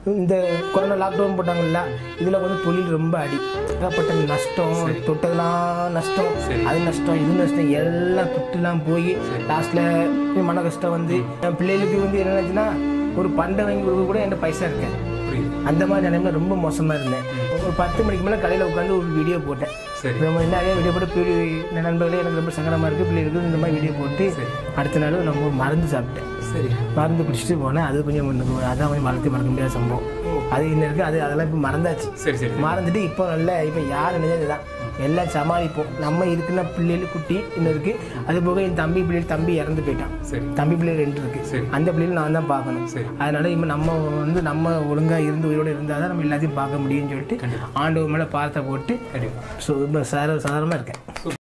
இந்த corona lockdown போட்டாங்கல்ல இதில் வந்து தொழில் ரொம்ப அடி ஏகப்பட்ட நஷ்டம் தொட்டதெல்லாம் நஷ்டம் அது நஷ்டம் இது நஷ்டம் எல்லாம் தொட்டுலாம் போய் லாஸ்ட்டில் மன கஷ்டம் வந்து என் பிள்ளைகளுக்கு வந்து என்ன ஆச்சுன்னா ஒரு பண்டை வாங்கி கொடுக்க கூட என்கிட்ட பைசா இருக்கேன் புரியுது அந்த மாதிரி நிலைமையில ரொம்ப மோசமாக இருந்தேன் ஒரு பத்து மணிக்கு மேலே கடையில் உட்காந்து ஒரு வீடியோ போட்டேன் சரி ரொம்ப நிறைய வீடியோ போட்டு பிள்ளை என் நண்பர்களே எனக்கு ரொம்ப சங்கடமாக இருக்குது பிள்ளைகளுக்கு இந்த மாதிரி வீடியோ போட்டு அடுத்த நாள் நம்ம ஒரு மருந்து சாப்பிட்டேன் சரி மருந்து குடிச்சிட்டு போனேன் அது கொஞ்சம் எனக்கு அதான் கொஞ்சம் மறந்து மறக்க முடியாத சம்பவம் அது இன்னும் இருக்குது அது அதெல்லாம் இப்போ மறந்தாச்சு சரி சரி மறந்துட்டு இப்போ நல்ல இப்போ யார் நினைச்சது தான் எல்லாம் சமாளிப்போம் நம்ம இருக்குன்னா பிள்ளைகள் குட்டி இன்னும் இருக்குது அது போக என் தம்பி பிள்ளைகள் தம்பி இறந்து போயிட்டான் சரி தம்பி பிள்ளைகள் ரெண்டு இருக்கு சரி. அந்த பிள்ளைகள் நான் தான் பார்க்கணும் சரி. அதனால இப்போ நம்ம வந்து நம்ம ஒழுங்காக இருந்து உயிரோடு இருந்தால் தான் நம்ம எல்லாத்தையும் பார்க்க முடியும்னு சொல்லிட்டு ஆண்டவர் மேலே பார்த்த போட்டு கண்டிப்பாக ஸோ ரொம்ப சார சாதாரணமாக இருக்கேன்